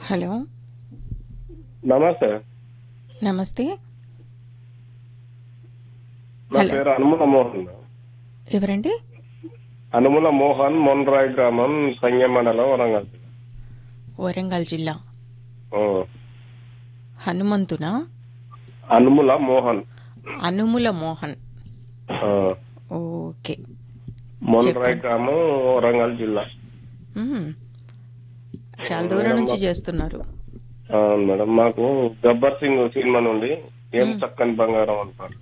Hello నమస్తే నమస్తే నా హలో. పేరు అనుముల మోహన్ ఎవరండి అనుముల మోహన్ మొన్రాయ్ గ్రామం సంగం మండలం వరంగల్ జిల్లా. వరంగల్ జిల్లా ఆ. హనుమంతునా అనుముల మోహన్ అనుముల మోహన్ ఆ. ఓకే మొన్రాయ్ గ్రామం వరంగల్ జిల్లా మ్మ్. చాలా దూరం నుంచి చేస్తున్నారు అవును మేడం మాకు గబ్బర్ సింగ్ సినిమా నుండి ఏం చక్కని బంగారం అంటారు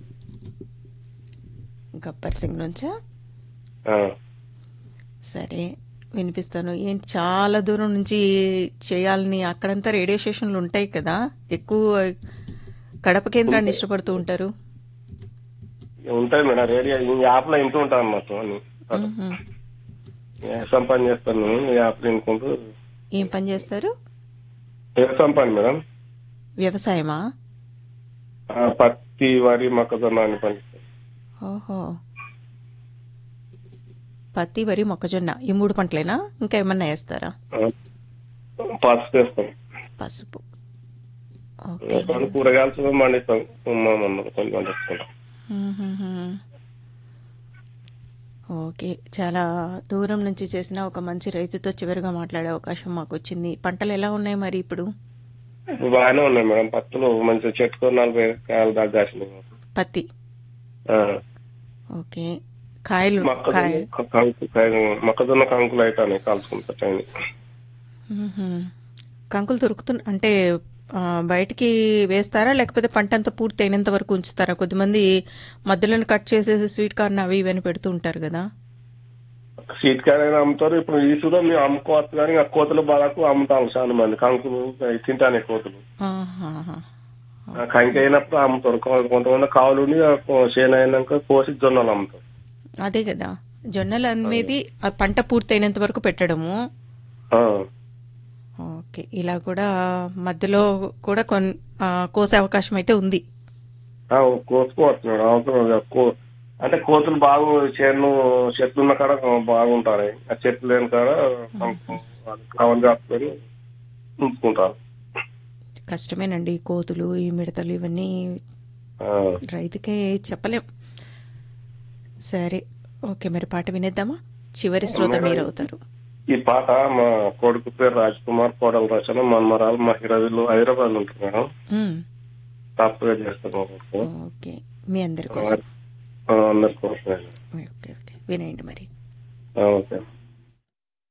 గబ్బర్ సింగ్ నుంచా ఆ. సరే వినిపిస్తాను ఏంటి చాలా దూరం నుంచి చేయాలని అక్కడంతా రేడియో స్టేషన్లు ఉంటాయి కదా ఎక్కువ కడప కేంద్రాన్ని ఇష్టపడుతూ ఉంటారు ఉంటాయి మేడం రేడియో ఈ యాప్ లో ఇంటూ ఉంటాను అన్నట్టు అని మ్మ్. వ్యవసాయం పని చేస్తాను నేను ఈ యాప్ లో వినుకుంటూ ఏం పని చేస్తారు వ్యవసాయం పని మేడం వ్యవసాయమా ఆ, పత్తి వరి మొక్కజొన్న అని పని చేస్తాను. ఓహో పత్తి వరి మొక్కజొన్న ఈ మూడు పంటలేనా ఇంకా ఏమన్నా వేస్తారా ఆ. పసుపు వేస్తాం పసుపు ఓకే కొన్ని కూరగాయలు పండిస్తాం ఉమ్మా మొన్న కొన్ని పండిస్తాం మ్మ్హ్మ్. ఓకే చాలా దూరం నుంచి చేసిన ఒక మంచి రైతుతో చివరిగా మాట్లాడే అవకాశం మాకు వచ్చింది పంటలు ఎలా ఉన్నాయి మరి ఇప్పుడు ఇప్పుడు బాగానే ఉన్నాయి మేడం పత్తులు మంచిగా చెట్టుకో నలభై కాయలు దాకా కాసినాయి పత్తి ఆ. ఓకే కాయలు కాయ మొక్కజొన్న క- కంకు కాయ- మొక్కజొన్న కంకులు అయితే కాల్చుకుంటా టైం మ్మ్హ్మ్. కంకులు దొరుకుతున్న అంటే ఆ, బయటికి వేస్తారా లేకపోతే పంట అంతా పూర్తి అయినంత వరకు ఉంచుతారా కొద్దిమంది మధ్యలో కట్ చేసేసి స్వీట్ కార్న్ అవి ఇవి అని పెడుతూ ఉంటారు కదా సీట్ కాయలు అమ్ముతారు ఇప్పుడు ఈ కూడా మేము అమ్ముకోవచ్చు కానీ ఆ కోతలు బాగాకు అమ్ముతాం చాలా మంది కంకులు అవి తింటానే కోతులు ఆహాహా. ఆ కంకి అయినప్పుడు అమ్ముతారు కొ- కొంతమంది కావులు ఉండి ఆ కో- చేను అయినాక కోసి జొన్నలు అమ్ముతారు అదే కదా జొన్నలు అనేది ఆ పంట పూర్తి అయినంత వరకు పెట్టడము ఆ. ఓకే ఇలా కూడా మధ్యలో కూడా కొన్ ఆ, కోసే అవకాశం అయితే ఉంది ఆ, కోసుకోవచ్చు మేడం అవసరం లేదు. కో- అంటే కోతులు బాగు చేను చెట్లు ఉన్న కాడ బాగుంటారు ఆ చెట్లు లేని కాడ కవర్ కాసుకొని ఉంచుకుంటారు కష్టమేనండి కోతులు ఈ మిడతలు ఇవన్నీ ఆ, రైతుకే చెప్పలేం సరే ఓకే మరి పాట వినేద్దామా చివరి శ్రోత మీరు అవుతారు ఈ పాట మా కొడుకు పేరు రాజ్ కుమార్ కోడల రచన మన్మరాలు మా హీరోలు హైదరాబాద్ ఉంటారు మేడం మ్మ్. సాఫ్ట్వేర్ చేస్తారు మా కొడుకు ఓకే మీ అందరి కోసం ఆ, అందరి కోసం ఓకే ఓకే వినేయండి మరి ఆ, ఓకే